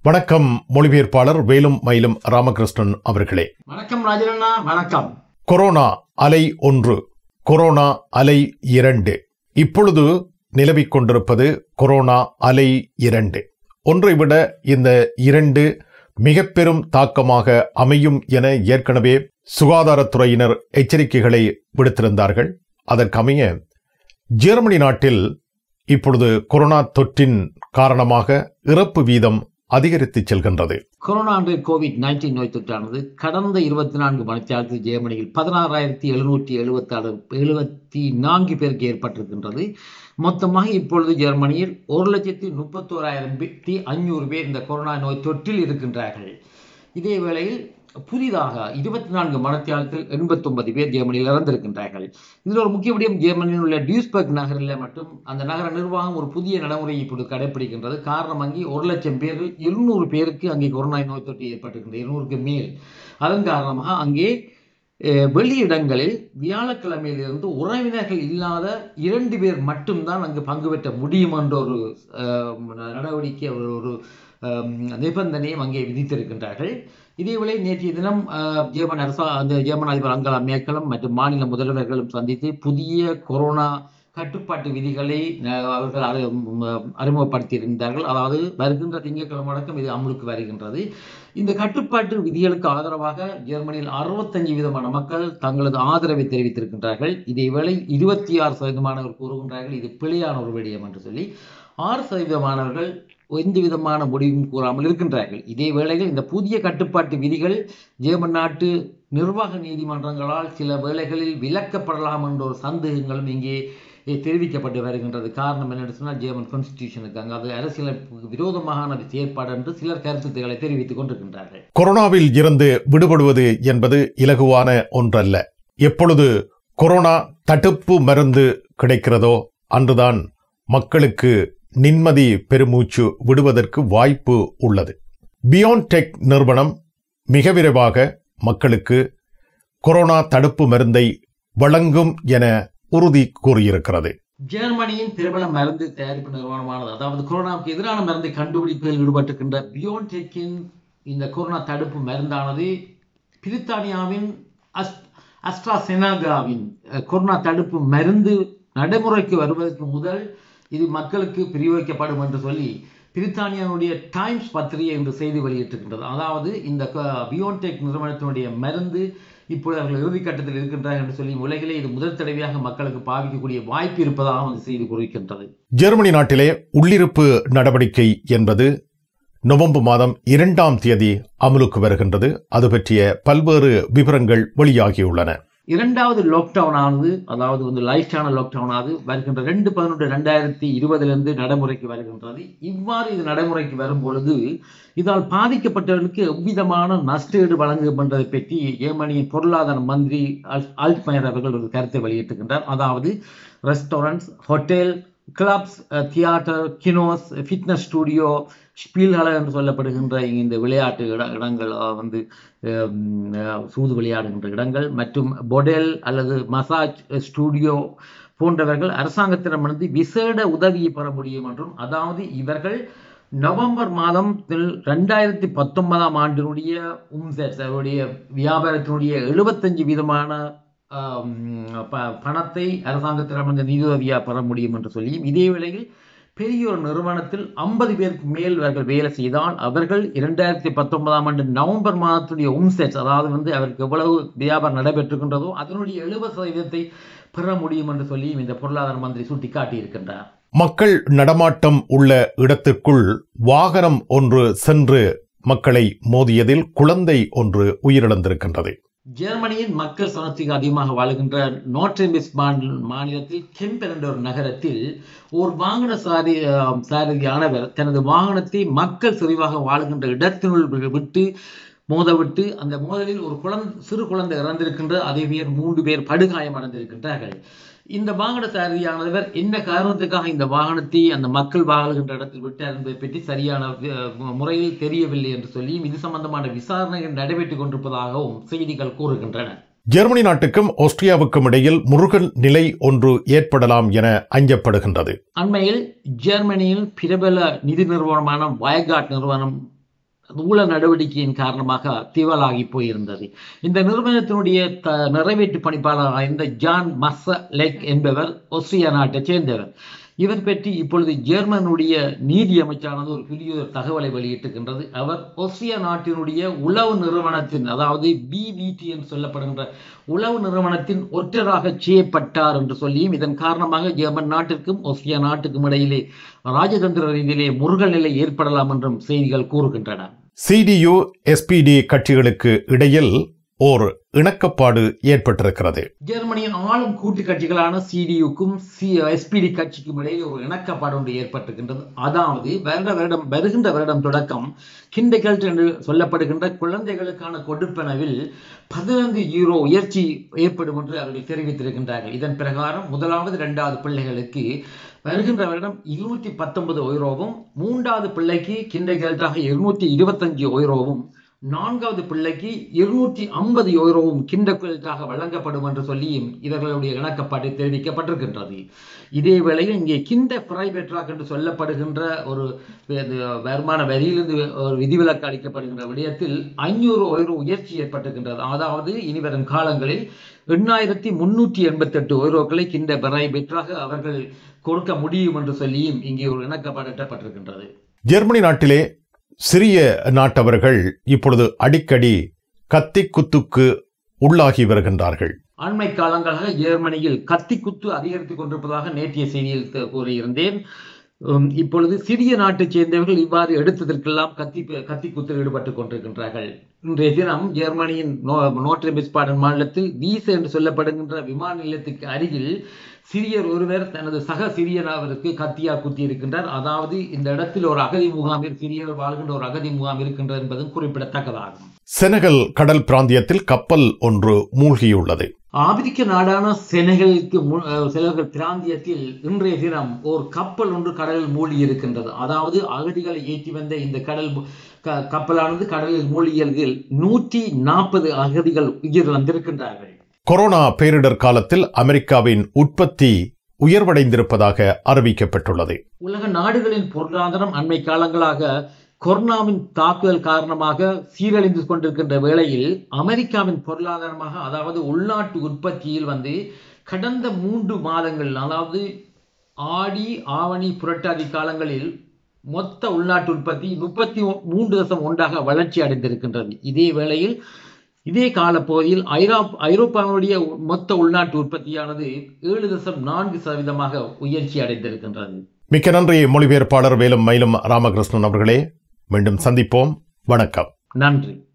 வணக்கம் மொழிபெயர்ப்பாளர் வேலும் மயிலும் ராமகிருஷ்ணன் அவர்களே வணக்கம் ராஜனண்ணா வணக்கம் கொரோனா அலை ஒன்று கொரோனா அலை இரண்டு இப்பொழுது நிலவிக் கொண்டிருப்பது கொரோனா அலை இரண்டு ஒன்றை விட இந்த இரண்டு மிக பெரும் தாக்கமாக அமையும் என ஏற்கனவே சுகாதாரத்துறையினர் எச்சரிக்கைகளை விடுத்திருந்தார்கள் அதற்கமைய ஜெர்மனி நாட்டில் இப்பொழுது கொரோனா தொற்றின் காரணமாக இறப்பு வீதம் அதிகரித்து செல்கின்றது கொரோனா என்ற கோவிட் நைன்டீன் நோய் தொற்றானது கடந்த இருபத்தி நான்கு மணித்தியாலத்தில் ஜெர்மனியில் பதினாறாயிரத்தி எழுநூற்றி எழுபத்தாறு எழுபத்தி நான்கு பேருக்கு ஏற்பட்டிருக்கின்றது மொத்தமாக இப்பொழுது ஜெர்மனியில் ஒரு லட்சத்தி முப்பத்தோராயிரத்தி ஐநூறு பேர் இந்த கொரோனா நோய் தொற்றில் இருக்கின்றார்கள் இதே வேளையில் புதிதாக இருபத்தி நான்கு மணத்தியாலத்தில் எண்பத்தொன்பது பேர் ஜெர்மனியில் இறந்திருக்கின்றார்கள் இதில் ஒரு முக்கிய விடயம் ஜெர்மனியில் உள்ள டியூஸ்பர்க் நகரில் மட்டும் அந்த நகர நிர்வாகம் ஒரு புதிய நடைமுறையை இப்பொழுது கடைபிடிக்கின்றது காரணம் அங்கே ஒரு லட்சம் பேர் இருநூறு பேருக்கு அங்கே கொரோனா நோய் தொற்று ஏற்பட்டிருக்கின்றது இருநூறுக்கு மேல் அதன் காரணமாக அங்கே அஹ், வெளியிடங்களில் வியாழக்கிழமையிலிருந்து உறவினர்கள் இல்லாத இரண்டு பேர் மட்டும்தான் அங்கு பங்கு பெற்ற முடியும் என்ற ஒரு அஹ், நடவடிக்கை ஒரு ஒரு அஹ், நிபந்தனையும் அங்கே விதித்திருக்கின்றார்கள் இதேவேளை நேற்றைய தினம் அஹ், ஜெர்மன் அரசா அந்த ஜெர்மன் அதிபர் அங்கலா மேக்கலும் மற்றும் மாநில முதல்வர்களும் சந்தித்து புதிய கொரோனா கட்டுப்பாட்டு விதிகளை அஹ், அவர்கள் அறி- ம், அறிமுகப்படுத்தியிருந்தார்கள் அதாவது வருகின்ற திங்கட்கிழமை அடக்கம் இது அமலுக்கு வருகின்றது இந்த கட்டுப்பாட்டு விதிகளுக்கு ஆதரவாக ஜெர்மனியில் அறுபத்தஞ்சு விதமான மக்கள் தங்களது ஆதரவை தெரிவித்திருக்கின்றார்கள் இதேவேளை இருபத்தி ஆறு சதவீதமானவர் கூறுகின்றார்கள் இது பிழையான ஒரு விடயம் என்று சொல்லி ஆறு சதவீதமானவர்கள் எந்த விதமான முடிவும் கூறாமல் இருக்கின்றார்கள் இதே வேளையில் இந்த புதிய கட்டுப்பாட்டு விதிகள் ஜெர்மன் நாட்டு நிர்வாக நீதிமன்றங்களால் சில வேளைகளில் விலக்கப்படலாம் என்ற ஒரு சந்தேகங்களும் இங்கே தெரிவிக்கப்பட்டு வருகின்றது காரணம் என்னென்னு சொன்னால் ஜெர்மன் கான்ஸ்டிடியூஷனுக்கு அங்கே அது அரசியலுக்கு விரோதமான செயற்பாடு என்று சிலர் கருத்துக்களை தெரிவித்துக் கொண்டிருக்கின்றார்கள் கொரோனாவில் இருந்து விடுபடுவது என்பது இலகுவான ஒன்றல்ல எப்பொழுது கொரோனா தடுப்பு மருந்து கிடைக்கிறதோ அன்றுதான் மக்களுக்கு நிம்மதி பெருமூச்சு விடுவதற்கு வாய்ப்பு உள்ளது பியாண்ட் டெக் நிறுவனம் மிக விரைவாக மக்களுக்கு கொரோனா தடுப்பு மருந்தை வழங்கும் என உறுதி கூறியிருக்கிறது ஜெர்மனியின் பிரபல மருந்து தயாரிப்பு நிறுவனமானது அதாவது கொரோனாவுக்கு எதிரான மருந்தை கண்டுபிடிப்பதில் ஈடுபட்டிருக்கின்ற பியோன்டெக்கின் இந்த கொரோனா தடுப்பு மருந்தானது பிரித்தானியாவின் அஸ் அஸ்ட்ராசெனாகாவின் அஹ், கொரோனா தடுப்பு மருந்து நடைமுறைக்கு வருவதற்கு முதல் இது மக்களுக்கு பிரயோகிக்கப்படும் என்று சொல்லி பிரித்தானியாவுடைய டைம்ஸ் பத்திரிகை என்று செய்தி வெளியிட்டிருக்கின்றது அதாவது இந்த பியோன்டெக் நிறுவனத்தினுடைய மருந்து இப்பொழுது அவர்கள் இறுதிக்கட்டத்தில் இருக்கின்றார்கள் என்று சொல்லி உலகிலே இது முதல் தடவையாக மக்களுக்கு பாவிக்கக்கூடிய வாய்ப்பு இருப்பதாக அந்த செய்தி குறிக்கின்றது ஜெர்மனி நாட்டிலே உள்ளிருப்பு நடவடிக்கை என்பது நவம்பர் மாதம் இரண்டாம் தேதி அமலுக்கு வருகின்றது அது பற்றிய பல்வேறு விவரங்கள் வெளியாகியுள்ளன இரண்டாவது லாக்டவுன் ஆனது அதாவது வந்து லைஃப் சேனல் லாக்டவுன் ஆனது வருகின்ற ரெண்டு பதினொன்று ரெண்டாயிரத்தி இருபதிலிருந்து நடைமுறைக்கு வருகின்றது இவ்வாறு இது நடைமுறைக்கு வரும் பொழுது இதால் பாதிக்கப்பட்டவர்களுக்கு எவ்விதமான நஷ்டஈடு வழங்கும் என்பதை பற்றி ஜெர்மனியின் பொருளாதார மந்திரி அல் அல்ட்மயர் அவர்கள் ஒரு கருத்தை வெளியிட்டிருக்கின்றார் அதாவது ரெஸ்டாரண்ட்ஸ் ஹோட்டல் கிளப்ஸ் தியேட்டர் கினோஸ் ஃபிட்னஸ் ஸ்டூடியோ ஸ்பீல்ஹாலர் என்று சொல்லப்படுகின்ற இந்த விளையாட்டு இட இடங்கள் அஹ், வந்து ஹம், அஹ், சூது விளையாடுகின்ற இடங்கள் மற்றும் பொடெல் அல்லது மசாஜ் ஸ்டூடியோ போன்றவர்கள் அரசாங்கத்திடமிருந்து விசேட உதவியை பெற முடியும் என்றும் அதாவது இவர்கள் நவம்பர் மாதம் ரெண்டாயிரத்தி பத்தொன்பதாம் ஆண்டினுடைய உம்செட்ஸ் அவருடைய வியாபாரத்தினுடைய எழுபத்தஞ்சு வீதமான ஆம், ப- பணத்தை அரசாங்கத்திடமிருந்து நிதியுதவியாக பெற முடியும் என்று சொல்லியும் இதே வேளையில் பெரிய ஒரு நிறுவனத்தில் ஐம்பது பேருக்கு மேல் அவர்கள் வேலை செய்தால் அவர்கள் இரண்டாயிரத்தி பத்தொன்பதாம் ஆண்டு நவம்பர் மாதத்துடைய உம்செட்ஸ் அதாவது வந்து அவருக்கு எவ்வளவு வியாபாரம் நடைபெற்றிருக்கின்றதோ அதனுடைய எழுபது சதவீதத்தை பெற முடியும் என்று சொல்லியும் இந்த பொருளாதார மந்திரி சுட்டிக்காட்டி இருக்கின்றார் மக்கள் நடமாட்டம் உள்ள இடத்திற்குள் வாகனம் ஒன்று சென்று மக்களை மோதியதில் குழந்தை ஒன்று உயிரிழந்திருக்கின்றது ஜெர்மனியின் மக்கள் சனத்துக்கு அதிகமாக வாழுகின்ற நோட்ரெம்பிஸ் மாநிலத்தில் கெம்பர் என்ற ஒரு நகரத்தில் ஒரு வாகன சாரி அஹ், சாரதியானவர் தனது வாகனத்தை மக்கள் செறிவாக வாழுகின்ற இடத்தினுள் வி- விட்டு மோதவிட்டு அந்த மோதலில் ஒரு குழந்தை சிறு குழந்தை இறந்திருக்கின்ற அதே பேர் மூன்று பேர் படுகாயம் அடைந்திருக்கின்றார்கள் இந்த வாகன சாரதியானவர் என்ன காரணத்துக்காக இந்த வாகனத்தை அந்த மக்கள் வாழுகின்ற இடத்தில் விட்டார் என்பதை பற்றி சரியான அஹ், முறையில் தெரியவில்லை என்று சொல்லியும் இது சம்பந்தமான விசாரணைகள் நடைபெற்றுக் கொண்டிருப்பதாகவும் செய்திகள் கூறுகின்றன ஜெர்மனி நாட்டுக்கும் ஆஸ்திரியாவுக்கும் இடையில் முருகல் நிலை ஒன்று ஏற்படலாம் என அஞ்சப்படுகின்றது அண்மையில் ஜெர்மனியில் பிரபல நிதி நிறுவனமான வயகாட் நிறுவனம் ஊழல் நடவடிக்கையின் காரணமாக திவாலாகி போயிருந்தது இந்த நிறுவனத்தினுடைய த நிறைவேற்று பணிப்பாளராக இருந்த ஜான் மஸ்ஸ லெக் என்பவர் ஒஸ்ட்ரியா நாட்டைச் சேர்ந்தவர் இவர் பற்றி இப்பொழுது ஜெர்மனுடைய நீதி அமைச்சானது ஒரு புதிய ஒரு தகவலை வெளியிட்டிருக்கின்றது அவர் ஒஸ்ட்ரியா நாட்டினுடைய உளவு நிறுவனத்தின் அதாவது பிவிடி என்று சொல்லப்படுகின்ற உளவு நிறுவனத்தின் ஒற்றராக செய்யப்பட்டார் என்று சொல்லியும் இதன் காரணமாக ஜெர்மன் நாட்டிற்கும் ஒஸ்ட்ரியா நாட்டுக்கும் இடையிலே ராஜதந்திர ரீதியிலே முருகல் நிலை ஏற்படலாம் என்றும் செய்திகள் கூறுகின்றன சிடியு எஸ்பிடி கட்சிகளுக்கு இடையில் ஓர் இணக்கப்பாடு ஏற்பட்டிருக்கிறது ஜெர்மனியின் ஆளும் கூட்டு கட்சிகளான சிடியுக்கும் சி எஸ்பிடி கட்சிக்கும் இடையில் ஒரு இணக்கப்பாடு ஒன்று ஏற்பட்டிருக்கின்றது அதாவது வருட வருடம் வருகின்ற வருடம் தொடக்கம் கிண்டகல்ட் என்று சொல்லப்படுகின்ற குழந்தைகளுக்கான கொடுப்பனவில் பதினைந்து யூரோ உயர்ச்சி ஏற்படும் என்று அவர்கள் தெரிவித்திருக்கின்றார்கள் இதன் பிரகாரம் முதலாவது இரண்டாவது பிள்ளைகளுக்கு வருகின்ற வருடம் இருநூற்றி பத்தொன்பது ஒய்ரோவும் மூன்றாவது பிள்ளைக்கு கிண்டகல்ட்டாக இருநூற்றி இருபத்தஞ்சு ஒய்ரோவும் நான்காவது பிள்ளைக்கு இருநூற்றி ஐம்பது யூரோவும் கிண்டக்குவலுக்காக வழங்கப்படும் என்று சொல்லியும் இவர்களுடைய இணக்கப்பாட்டை தெரிவிக்கப்பட்டிருக்கின்றது இதே வேளையில் இங்கே கிண்ட பிரைவேட்ராக் என்று சொல்லப்படுகின்ற ஒரு வருமான வரியிலிருந்து ஒரு விதிவிலக்கு அளிக்கப்படுகின்ற விடயத்தில் ஐநூறு ஒய்ரோ உயர்ச்சி ஏற்பட்டிருக்கின்றது அதாவது இனி வரும் காலங்களில் எண்ணாயிரத்தி முன்னூற்றி எண்பத்தி எட்டு ஒய்ரோக்களை கிண்ட பிரைவேட்ராக அவர்கள் கொடுக்க முடியும் என்று சொல்லியும் இங்கே ஒரு இணக்கப்பாடு எட்டப்பட்டிருக்கின்றது ஜெர்மனி நாட்டிலே சிறிய நாட்டவர்கள் இப்பொழுது அடிக்கடி கத்தி குத்துக்கு உள்ளாகி வருகின்றார்கள் அண்மை காலங்களாக ஜெர்மனியில் கத்தி குத்து அதிகரித்துக் கொண்டிருப்பதாக நேற்றைய செய்தியில் கூறியிருந்தேன் இப்பொழுது சிறிய நாட்டைச் சேர்ந்தவர்கள் இவ்வாறு எடுத்ததற்கெல்லாம் கத்தி கத்தி குத்தில் ஈடுபட்டுக் கொண்டிருக்கின்றார்கள் இன்றைய தினம் ஜெர்மனியின் நோ நோட்ரே பிஸ்பாடன் மாநிலத்தில் வீச என்று சொல்லப்படுகின்ற விமான நிலையத்துக்கு அருகில் சிறியர் ஒருவர் தனது சக சிறியனவருக்கு கத்தியால் குத்தி இருக்கின்றார் அதாவது இந்த இடத்தில் ஒரு அகதி முகாமில் சிறியர் வாழ்கின்ற ஒரு அகதி முகாம் இருக்கின்றது என்பதும் குறிப்பிடத்தக்கதாகும் செனகல் கடல் பிராந்தியத்தில் கப்பல் ஒன்று மூழ்கியுள்ளது ஆப்பிரிக்க நாடான செனகலுக்கு செனகல் பிராந்தியத்தில் இன்றைய தினம் ஒரு கப்பல் ஒன்று கடலில் மூழ்கி இருக்கின்றது அதாவது அகதிகளை ஏற்றி வந்த இந்த கடல் கப்பலானது கடலில் மூழ்கியதில் நூற்றி நாற்பது அகதிகள் உயிரிழந்திருக்கின்றார்கள் கொரோனா பேரிடர் காலத்தில் அமெரிக்காவின் உற்பத்தி உயர்வடைந்திருப்பதாக அறிவிக்கப்பட்டுள்ளது உலக நாடுகளின் பொருளாதாரம் அண்மை காலங்களாக கொரோனாவின் தாக்குதல் காரணமாக சீரழிந்து கொண்டிருக்கின்ற வேளையில் அமெரிக்காவின் பொருளாதாரமாக அதாவது உள்நாட்டு உற்பத்தியில் வந்து கடந்த மூன்று மாதங்கள் அதாவது ஆடி ஆவணி புரட்டாதி காலங்களில் மொத்த உள்நாட்டு உற்பத்தி முப்பத்தி மூன்று தசம் ஒன்றாக வளர்ச்சி அடைந்திருக்கின்றது இதே வேளையில் இதே காலப்பகுதியில் ஐரோ ஐரோப்பாவுடைய மொத்த உள்நாட்டு உற்பத்தியானது ஏழு தசம் நான்கு சதவீதமாக உயர்ச்சி அடைந்திருக்கின்றது மிக்க நன்றி மொழிபெயர்ப்பாளர் வேலும் மயிலும் ராமகிருஷ்ணன் அவர்களே மீண்டும் சந்திப்போம் வணக்கம் நன்றி